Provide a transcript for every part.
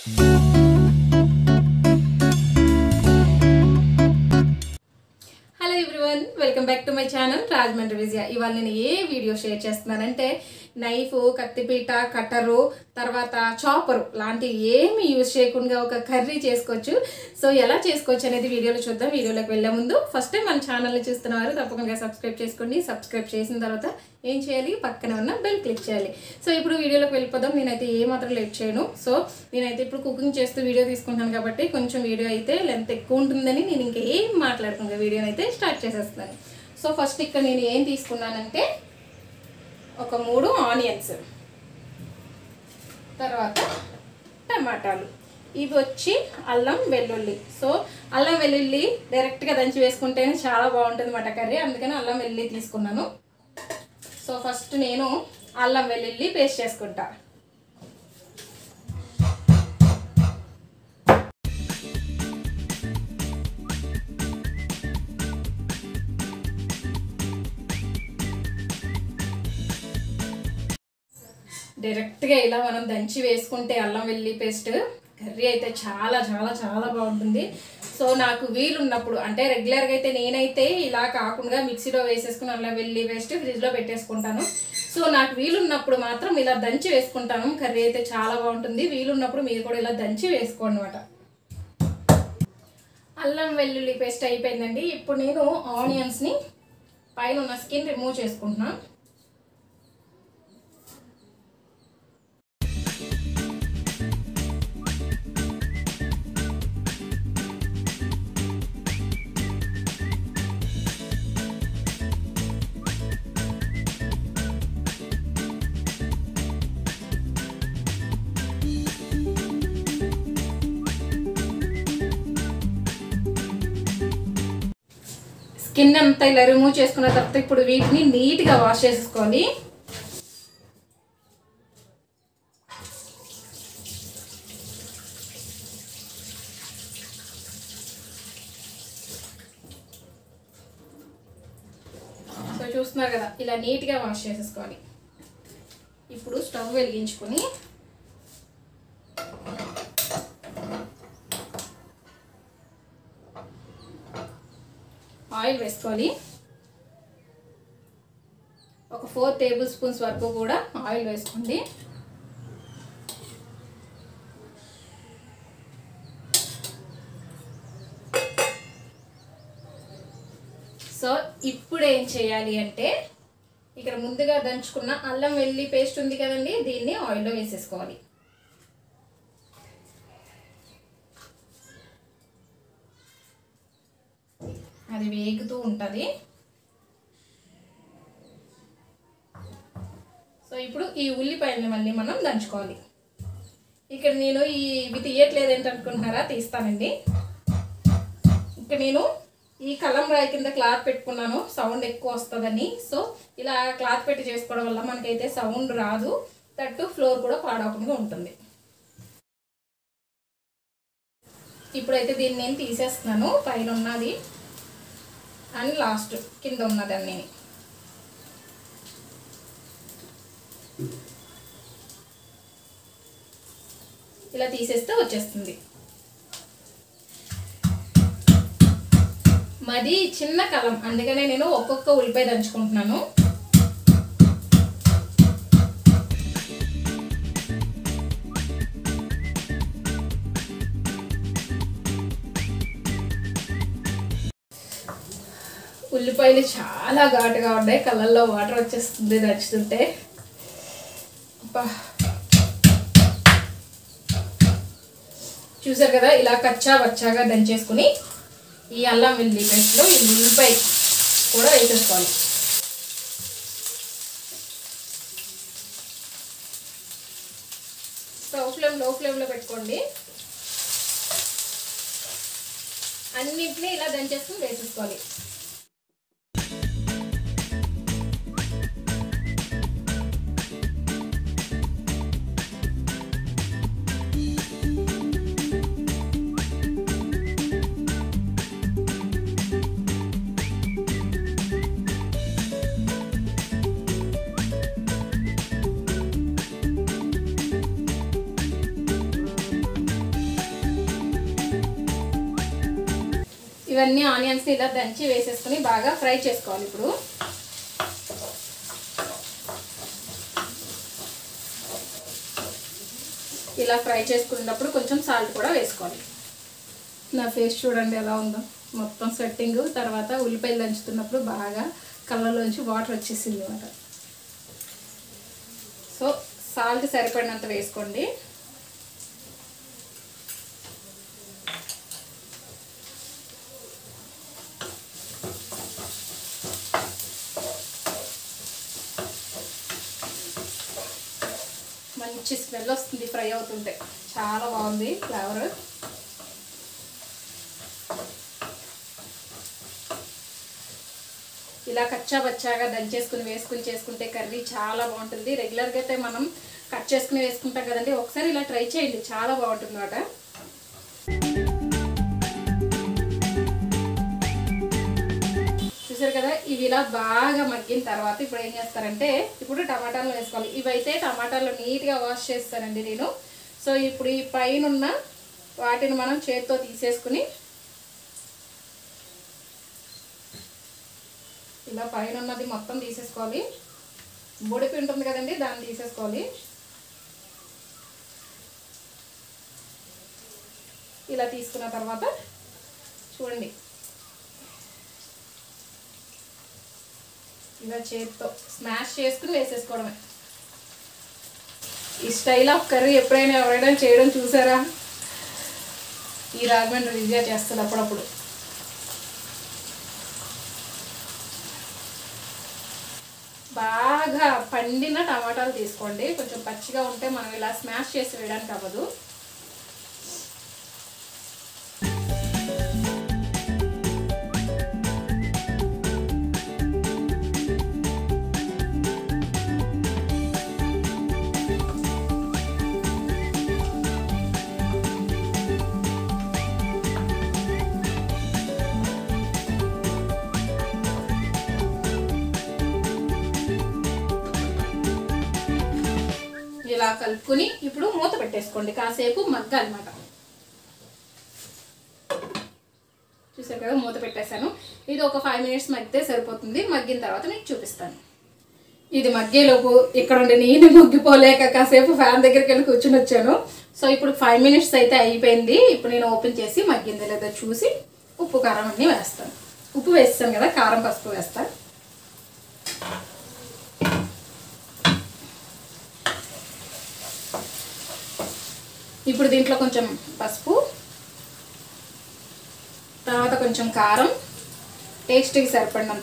hello everyone welcome back to my channel Rajahmundry Vijaya ఇవాళ నేను ఏ వీడియో షేర్ చేస్తున్నానంటే నైఫ్ కత్తిపీట కట్టరు తర్వాత చాపరు లాంటివి ఏమి యూజ్ చేయకుండా ఒక కర్రీ చేసుకోవచ్చు సో ఎలా చేసుకోవచ్చు అనేది వీడియోలో చూద్దాం వీడియోలోకి వెళ్ళే ముందు ఫస్ట్ టైం మన ఛానల్ని చూస్తున్నవారు తప్పకుండా సబ్స్క్రైబ్ చేసుకోండి సబ్స్క్రైబ్ చేసిన తర్వాత ఏం చేయాలి పక్కన ఉన్న బెల్ క్లిక్ చేయాలి సో ఇప్పుడు వీడియోలోకి వెళ్ళిపోదాం నేనైతే ఏ మాత్రం లేట్ చేయను సో నేనైతే ఇప్పుడు కుకింగ్ చేస్తూ వీడియో తీసుకుంటాను కాబట్టి కొంచెం వీడియో అయితే లెంత్ ఎక్కువ ఉంటుందని నేను ఇంకా ఏం మాట్లాడకుండా వీడియోని అయితే స్టార్ట్ చేసేస్తాను సో ఫస్ట్ ఇక్కడ నేను ఏం తీసుకున్నానంటే ఒక మూడు ఆనియన్స్ తర్వాత టమాటాలు ఇది వచ్చి అల్లం వెల్లుల్లి సో అల్లం వెల్లుల్లి డైరెక్ట్గా దంచి వేసుకుంటేనే చాలా బాగుంటుంది మాట కర్రీ అందుకని అల్లం వెల్లుల్లి తీసుకున్నాను సో ఫస్ట్ నేను అల్లం వెల్లుల్లి పేస్ట్ చేసుకుంటా డైరెక్ట్గా ఇలా మనం దంచి వేసుకుంటే అల్లం వెల్లుల్లి పేస్ట్ కర్రీ అయితే చాలా చాలా చాలా బాగుంటుంది సో నాకు వీలున్నప్పుడు అంటే రెగ్యులర్గా అయితే నేనైతే ఇలా కాకుండా మిక్సీలో వేసేసుకుని అల్లం వెల్లుల్లి పేస్ట్ ఫ్రిడ్జ్లో పెట్టేసుకుంటాను సో నాకు వీలున్నప్పుడు మాత్రం ఇలా దంచి వేసుకుంటాను కర్రీ అయితే చాలా బాగుంటుంది వీలున్నప్పుడు మీరు కూడా ఇలా దంచి వేసుకోండి అనమాట అల్లం వెల్లుల్లి పేస్ట్ అయిపోయిందండి ఇప్పుడు నేను ఆనియన్స్ని పైన ఉన్న స్కిన్ రిమూవ్ చేసుకుంటున్నాను స్కిన్ అంతా ఇలా రిమూవ్ చేసుకున్న తర్వాత ఇప్పుడు వీటిని నీట్గా వాష్ చేసుకోవాలి సో చూస్తున్నారు కదా ఇలా నీట్గా వాష్ చేసేసుకోవాలి ఇప్పుడు స్టవ్ వెలిగించుకొని ఆయిల్ వేసుకోవాలి ఒక ఫోర్ టేబుల్ స్పూన్స్ వరకు కూడా ఆయిల్ వేసుకోండి సో ఇప్పుడు ఏం చేయాలి అంటే ఇక్కడ ముందుగా దంచుకున్న అల్లం వెల్లి పేస్ట్ ఉంది కదండి దీన్ని ఆయిల్లో వేసేసుకోవాలి అది వేగుతూ ఉంటుంది సో ఇప్పుడు ఈ ఉల్లిపాయల్ని మళ్ళీ మనం దంచుకోవాలి ఇక్కడ నేను ఈ ఇవి తీయట్లేదు ఏంటనుకుంటున్నారా తీస్తానండి ఇక్కడ నేను ఈ కలం రాయి కింద క్లాత్ పెట్టుకున్నాను సౌండ్ ఎక్కువ వస్తుందని సో ఇలా క్లాత్ పెట్టి చేసుకోవడం వల్ల మనకైతే సౌండ్ రాదు తట్టు ఫ్లోర్ కూడా పాడవకుండా ఉంటుంది ఇప్పుడైతే దీన్ని నేను తీసేస్తున్నాను పైన ఉన్నది అండ్ లాస్ట్ కింద ఉన్నదాన్ని ఇలా తీసేస్తే వచ్చేస్తుంది మాది చిన్న కలం అందుకనే నేను ఒక్కొక్క ఉల్లిపాయ దంచుకుంటున్నాను ఉల్లిపాయలు చాలా ఘాటుగా ఉన్నాయి కళ్ళల్లో వాటర్ వచ్చేస్తుంది దంచుతుంటే అబ్బా చూసారు కదా ఇలా కచ్చా బచ్చాగా దంచేసుకుని ఈ అల్లం వెల్లి పేస్ట్లో ఈ ఉల్లిపాయ కూడా వేసేసుకోవాలి స్టవ్ ఫ్లేమ్ లో ఫ్లేమ్లో పెట్టుకోండి అన్నింటినీ ఇలా దంచేసుకుని వేసేసుకోవాలి ఇవన్నీ ఆనియన్స్ ఇలా దంచి వేసేసుకుని బాగా ఫ్రై చేసుకోవాలి ఇప్పుడు ఇలా ఫ్రై చేసుకునేటప్పుడు కొంచెం సాల్ట్ కూడా వేసుకోవాలి నా ఫేస్ చూడండి ఎలా ఉందో మొత్తం సెట్టింగ్ తర్వాత ఉల్లిపాయలు దంచుతున్నప్పుడు బాగా కళ్ళలోంచి వాటర్ వచ్చేసింది అనమాట సో సాల్ట్ సరిపడినంత వేసుకోండి మంచి స్మెల్ వస్తుంది ఫ్రై అవుతుంటే చాలా బాగుంది ఫ్లేవర్ ఇలా కచ్చా బచ్చాగా దంచేసుకుని వేసుకుని చేసుకుంటే కర్రీ చాలా బాగుంటుంది రెగ్యులర్గా అయితే మనం కట్ చేసుకుని వేసుకుంటాం కదండి ఒకసారి ఇలా ట్రై చేయండి చాలా బాగుంటుంది అన్నమాట చూసారు కదా ఇవి ఇలా బాగా మగ్గిన తర్వాత ఇప్పుడు ఏం చేస్తారంటే ఇప్పుడు టమాటాలు వేసుకోవాలి ఇవైతే టమాటాలు నీట్గా వాష్ చేస్తానండి నేను సో ఇప్పుడు ఈ పైన ఉన్న వాటిని మనం చేతితో తీసేసుకుని ఇలా పైన ఉన్నది మొత్తం తీసేసుకోవాలి బొడిపి ఉంటుంది కదండి దాన్ని తీసేసుకోవాలి ఇలా తీసుకున్న తర్వాత చూడండి ఇలా చేతితో స్మాష్ చేసుకుని వేసేసుకోవడమే ఈ స్టైల్ ఆఫ్ కర్రీ ఎప్పుడైనా ఎవరైనా చేయడం చూసారా ఈ రాజమండ్రి విజయ చేస్తుంది అప్పుడప్పుడు బాగా పండిన టమాటాలు తీసుకోండి కొంచెం పచ్చిగా ఉంటే మనం ఇలా స్మాష్ చేసి వేయడానికి అవ్వదు ఇలా కలుపుకుని ఇప్పుడు మూత పెట్టేసుకోండి కాసేపు మగ్గాలన్నమాట చూసారు కదా మూత పెట్టేశాను ఇది ఒక ఫైవ్ మినిట్స్ మగ్గితే సరిపోతుంది మగ్గిన తర్వాత మీకు చూపిస్తాను ఇది మగ్గేలోపు ఇక్కడ ఉండి నేను మగ్గిపోలేక కాసేపు ఫ్యాన్ దగ్గరికి వెళ్ళి కూర్చుని వచ్చాను సో ఇప్పుడు ఫైవ్ మినిట్స్ అయితే అయిపోయింది ఇప్పుడు నేను ఓపెన్ చేసి మగ్గింది లేదో చూసి ఉప్పు కారం అన్నీ వేస్తాను ఉప్పు వేస్తాను కదా కారం పసుపు వేస్తాను ఇప్పుడు దీంట్లో కొంచెం పసుపు తర్వాత కొంచెం కారం టేస్ట్కి సరిపడినంత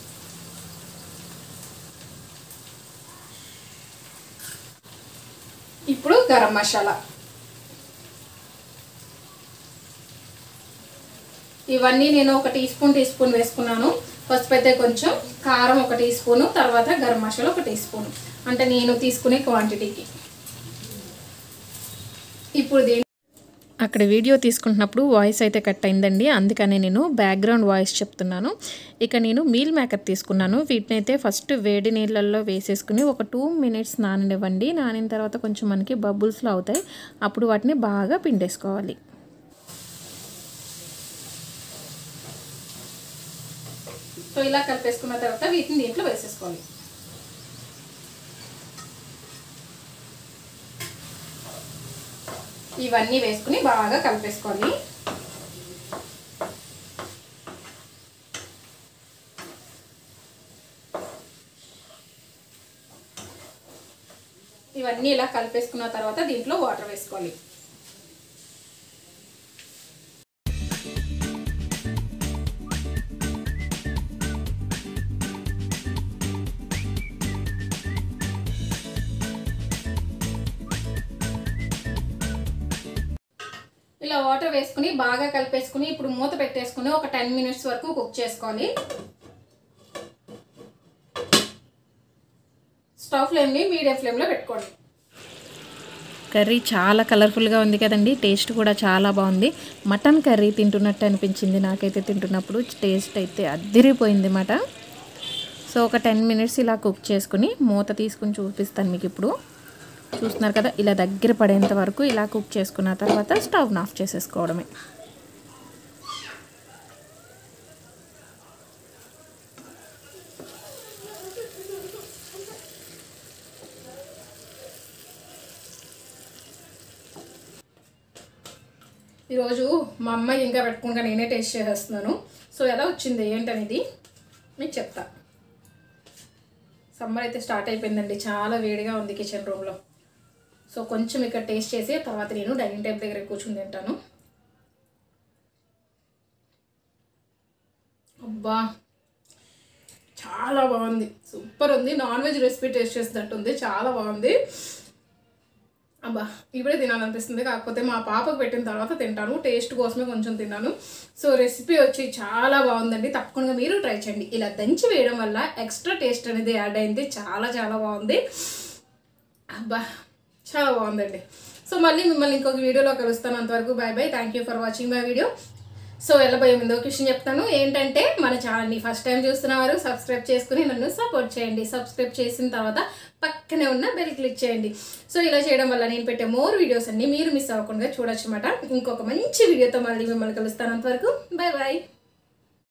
ఇప్పుడు గరం మసాలా ఇవన్నీ నేను ఒక టీ స్పూన్ టీ స్పూన్ వేసుకున్నాను పసుపు అయితే కొంచెం కారం ఒక టీ స్పూను తర్వాత గరం మసాలా ఒక టీ స్పూన్ అంటే నేను తీసుకునే క్వాంటిటీకి ఇప్పుడు దీని అక్కడ వీడియో తీసుకుంటున్నప్పుడు వాయిస్ అయితే కట్ అయిందండి అందుకనే నేను బ్యాక్గ్రౌండ్ వాయిస్ చెప్తున్నాను ఇక నేను మీల్ మేకర్ తీసుకున్నాను వీటిని అయితే ఫస్ట్ వేడి నీళ్ళల్లో వేసేసుకుని ఒక టూ మినిట్స్ నాననివ్వండి నానిన తర్వాత కొంచెం మనకి బబుల్స్లో అవుతాయి అప్పుడు వాటిని బాగా పిండేసుకోవాలి సో ఇలా కలిపేసుకున్న తర్వాత వీటిని దీంట్లో వేసేసుకోవాలి ఇవన్నీ వేసుకుని బాగా కలిపేసుకోవాలి ఇవన్నీ ఇలా కలిపేసుకున్న తర్వాత దీంట్లో వాటర్ వేసుకోవాలి ఇలా వాటర్ వేసుకుని బాగా కలిపేసుకుని ఇప్పుడు మూత పెట్టేసుకుని ఒక టెన్ మినిట్స్ వరకు కుక్ చేసుకోవాలి స్టవ్ ఫ్లేమ్ని మీడియం ఫ్లేమ్లో పెట్టుకోండి కర్రీ చాలా కలర్ఫుల్గా ఉంది కదండి టేస్ట్ కూడా చాలా బాగుంది మటన్ కర్రీ తింటున్నట్టు అనిపించింది నాకైతే తింటున్నప్పుడు టేస్ట్ అయితే అద్దిరిపోయింది మాట సో ఒక టెన్ మినిట్స్ ఇలా కుక్ చేసుకుని మూత తీసుకుని చూపిస్తాను మీకు ఇప్పుడు చూస్తున్నారు కదా ఇలా దగ్గర పడేంత వరకు ఇలా కుక్ చేసుకున్న తర్వాత స్టవ్ ఆఫ్ చేసేసుకోవడమే ఈరోజు మా అమ్మాయి ఇంకా పెట్టుకుంటా నేనే టేస్ట్ చేసేస్తున్నాను సో ఎలా వచ్చింది ఏంటనేది మీకు చెప్తా సమ్మర్ అయితే స్టార్ట్ అయిపోయిందండి చాలా వేడిగా ఉంది కిచెన్ రూమ్లో సో కొంచెం ఇక్కడ టేస్ట్ చేసి తర్వాత నేను డైనింగ్ టేబుల్ దగ్గర కూర్చుని తింటాను అబ్బా చాలా బాగుంది సూపర్ ఉంది నాన్ వెజ్ రెసిపీ టేస్ట్ చేసినట్టుంది చాలా బాగుంది అబ్బా ఇప్పుడే తినాలనిపిస్తుంది కాకపోతే మా పాపకు పెట్టిన తర్వాత తింటాను టేస్ట్ కోసమే కొంచెం తిన్నాను సో రెసిపీ వచ్చి చాలా బాగుందండి తప్పకుండా మీరు ట్రై చేయండి ఇలా దంచి వేయడం వల్ల ఎక్స్ట్రా టేస్ట్ అనేది యాడ్ అయింది చాలా చాలా బాగుంది అబ్బా చాలా బాగుందండి సో మళ్ళీ మిమ్మల్ని ఇంకొక వీడియోలో కలుస్తాను అంతవరకు bye bye thank you for watching my video so వెళ్ళబోయే ముందు ఒక విషయం చెప్తాను ఏంటంటే మన ఛానల్ని ఫస్ట్ టైం చూస్తున్నవారు సబ్స్క్రైబ్ చేసుకుని నన్ను సపోర్ట్ చేయండి సబ్స్క్రైబ్ చేసిన తర్వాత పక్కనే ఉన్న బెల్ క్లిక్ చేయండి సో ఇలా చేయడం వల్ల నేను పెట్టే మోర్ వీడియోస్ అన్ని మీరు మిస్ అవ్వకుండా చూడొచ్చు అనమాట ఇంకొక మంచి వీడియోతో మళ్ళీ మిమ్మల్ని కలుస్తాను అంతవరకు బాయ్ బాయ్